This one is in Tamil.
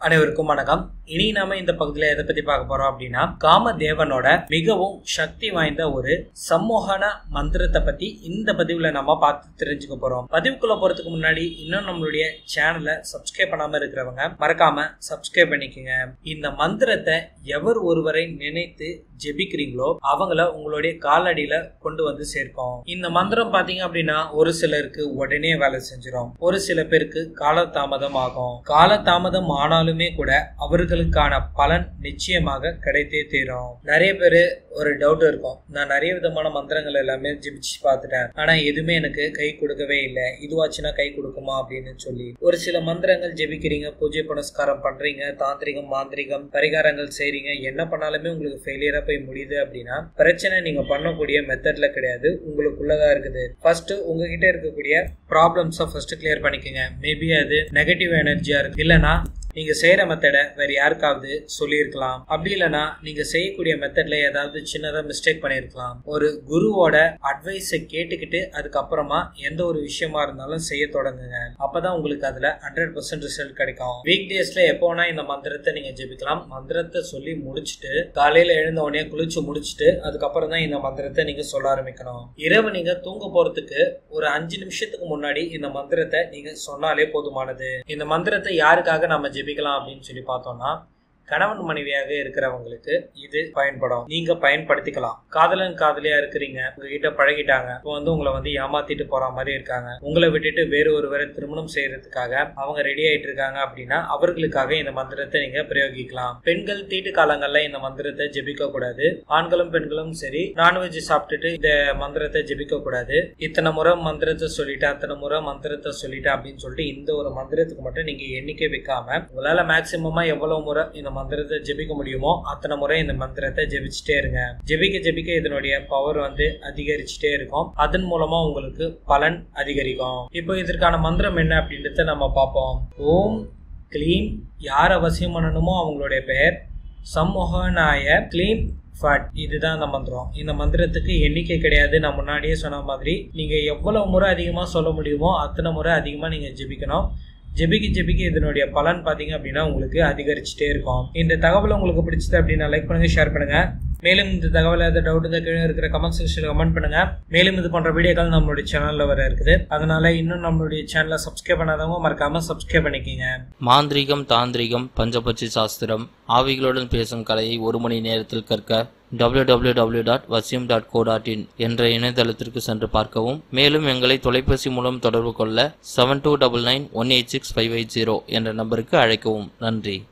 அனைவருக்கும் வணக்கம் இனி நாம இந்த பகுதியில எதை பத்தி பார்க்க போறோம் அப்படின்னா காமதேவனோட மிகவும் சக்தி வாய்ந்த ஒரு சம்மோகன மந்திரத்தை பத்தி இந்த பதிவுல நம்ம பார்த்து தெரிஞ்சுக்க போறோம் பதிவுக்குள்ள போறதுக்கு முன்னாடி இன்னும் நம்மளுடைய சேனலை சப்ஸ்கிரைப் பண்ணாம இருக்கிறவங்க மறக்காம சப்ஸ்கிரைப் பண்ணிக்கோங்க இந்த மந்திரத்தை எவர் ஒருவரை நினைத்து ஜெபிக்கிறீங்களோ அவங்கள உங்களுடைய காலடியில கொண்டு வந்து சேர்க்கும் இந்த மந்திரம் பாத்தீங்க அப்படின்னா ஒரு சிலருக்கு உடனே வேலை செஞ்சிடும் ஒரு சில பேருக்கு காலதாமதம் ஆகும் காலதாமதம் ஆனாலுமே கூட அவர்களுக்கான பலன் நிச்சயமாக கிடைத்தே தீரும் நிறைய பேரு ஒரு டவுட் இருக்கும் நான் நிறைய விதமான மந்திரங்கள் எல்லாமே ஜெபிச்சு பார்த்துட்டேன் ஆனா எதுவுமே எனக்கு கை கொடுக்கவே இல்லை இதுவாச்சுன்னா கை கொடுக்குமா அப்படின்னு சொல்லி ஒரு சில மந்திரங்கள் ஜெபிக்கிறீங்க பூஜை புனஸ்காரம் பண்றீங்க தாந்திரிகம் மாந்திரிகம் பரிகாரங்கள் செய்றீங்க என்ன பண்ணாலுமே உங்களுக்கு ஃபெயிலியரா போய் முடியுது அப்படின்னா பிரச்சனை நீங்க பண்ணக்கூடிய மெத்தட்ல கிடையாது உங்களுக்குள்ளதா இருக்குது ஃபர்ஸ்ட் உங்ககிட்ட இருக்கக்கூடிய ப்ராப்ளம்ஸை ஃபர்ஸ்ட் கிளியர் பண்ணிக்கோங்க மேபி அது நெகட்டிவ் எனர்ஜியா இருக்கு இல்லைன்னா நீங்க செய்யற மெத்தடை வேற யாருக்காவது சொல்லியிருக்கலாம் அப்படி இல்லைன்னா நீங்க செய்யக்கூடிய மெத்தட்ல ஏதாவது சின்னதா மிஸ்டேக் பண்ணிருக்கலாம் ஒரு குருவோட அட்வைஸை கேட்டுக்கிட்டு அதுக்கப்புறமா எந்த ஒரு விஷயமா இருந்தாலும் செய்ய தொடங்குங்க அப்பதான் உங்களுக்கு அதுல ஹண்ட்ரட் பர்சன்ட் ரிசல்ட் கிடைக்கும் வீக் டேஸ்ல எப்போ வேணா இந்த மந்திரத்தை நீங்க ஜெபிக்கலாம் மந்திரத்தை சொல்லி முடிச்சுட்டு காலையில எழுந்த உடனே குளிச்சு முடிச்சுட்டு அதுக்கப்புறம் தான் இந்த மந்திரத்தை நீங்க சொல்ல ஆரம்பிக்கணும் இரவு நீங்க தூங்க போறதுக்கு ஒரு அஞ்சு நிமிஷத்துக்கு முன்னாடி இந்த மந்திரத்தை நீங்க சொன்னாலே போதுமானது இந்த மந்திரத்தை யாருக்காக நம்ம ஜெபிக்கலாம் அப்படின்னு சொல்லி பார்த்தோம்னா கணவன் மனைவியாக இருக்கிறவங்களுக்கு இது பயன்படும் நீங்க பயன்படுத்திக்கலாம் காதலன் காதலியா இருக்கிறீங்க உங்ககிட்ட பழகிட்டாங்க இப்போ வந்து உங்களை வந்து ஏமாத்திட்டு போற மாதிரி இருக்காங்க உங்களை விட்டுட்டு வேறு ஒருவரை திருமணம் செய்யறதுக்காக அவங்க ரெடி ஆயிட்டு இருக்காங்க அப்படின்னா அவர்களுக்காக இந்த மந்திரத்தை நீங்க பிரயோகிக்கலாம் பெண்கள் தீட்டு காலங்கள்ல இந்த மந்திரத்தை ஜெபிக்க கூடாது ஆண்களும் பெண்களும் சரி நான்வெஜ் சாப்பிட்டுட்டு இந்த மந்திரத்தை ஜெபிக்க கூடாது இத்தனை முறை மந்திரத்தை சொல்லிட்டு அத்தனை முறை மந்திரத்தை சொல்லிட்டு அப்படின்னு சொல்லிட்டு இந்த ஒரு மந்திரத்துக்கு மட்டும் நீங்க எண்ணிக்கை வைக்காம உங்களால மேக்சிமமா எவ்வளவு முறை இந்த மந்திரத்தை ஜெபிக்க முடியுமோ அத்தனை முறை இந்த மந்திரத்தை ஜெபிச்சுட்டே இருங்க ஜெபிக்க ஜெபிக்க இதனுடைய பவர் வந்து அதிகரிச்சுட்டே இருக்கும் அதன் மூலமா உங்களுக்கு பலன் அதிகரிக்கும் இப்போ இதற்கான மந்திரம் என்ன அப்படின்றத நம்ம பார்ப்போம் ஓம் கிளீம் யார் அவசியம் பண்ணணுமோ அவங்களுடைய பெயர் சம்மோகனாய கிளீம் ஃபட் இதுதான் அந்த மந்திரம் இந்த மந்திரத்துக்கு எண்ணிக்கை கிடையாது நான் முன்னாடியே சொன்ன மாதிரி நீங்க எவ்வளவு முறை அதிகமா சொல்ல முடியுமோ அத்தனை முறை அதிகமா நீங்க ஜெபிக்கணும் ஜெபிக்க ஜெபிக்க இதனுடைய பலன் பார்த்தீங்க அப்படின்னா உங்களுக்கு அதிகரிச்சுட்டே இருக்கும் இந்த தகவல் உங்களுக்கு பிடிச்சது அப்படின்னா லைக் பண்ணுங்க ஷேர் பண்ணுங்க மேலும் இந்த தகவல் ஏதாவது டவுட் இருந்தால் கீழே இருக்கிற கமெண்ட் செக்ஷனில் கமெண்ட் பண்ணுங்க மேலும் இது போன்ற வீடியோக்கள் நம்மளுடைய சேனலில் வர இருக்குது அதனால இன்னும் நம்மளுடைய சேனலை சப்ஸ்கிரைப் பண்ணாதவங்க மறக்காம சப்ஸ்கிரைப் பண்ணிக்கிங்க மாந்திரீகம் தாந்திரிகம் பஞ்சபட்சி சாஸ்திரம் ஆவிகளுடன் பேசும் கலையை ஒரு மணி நேரத்தில் கற்க www.vasyum.co.in டாட் வசியம் டாட் கோ டாட் இன் என்ற இணையதளத்திற்கு சென்று பார்க்கவும் மேலும் எங்களை தொலைபேசி மூலம் தொடர்பு கொள்ள seven two double nine one eight six five eight zero என்ற நம்பருக்கு அழைக்கவும் நன்றி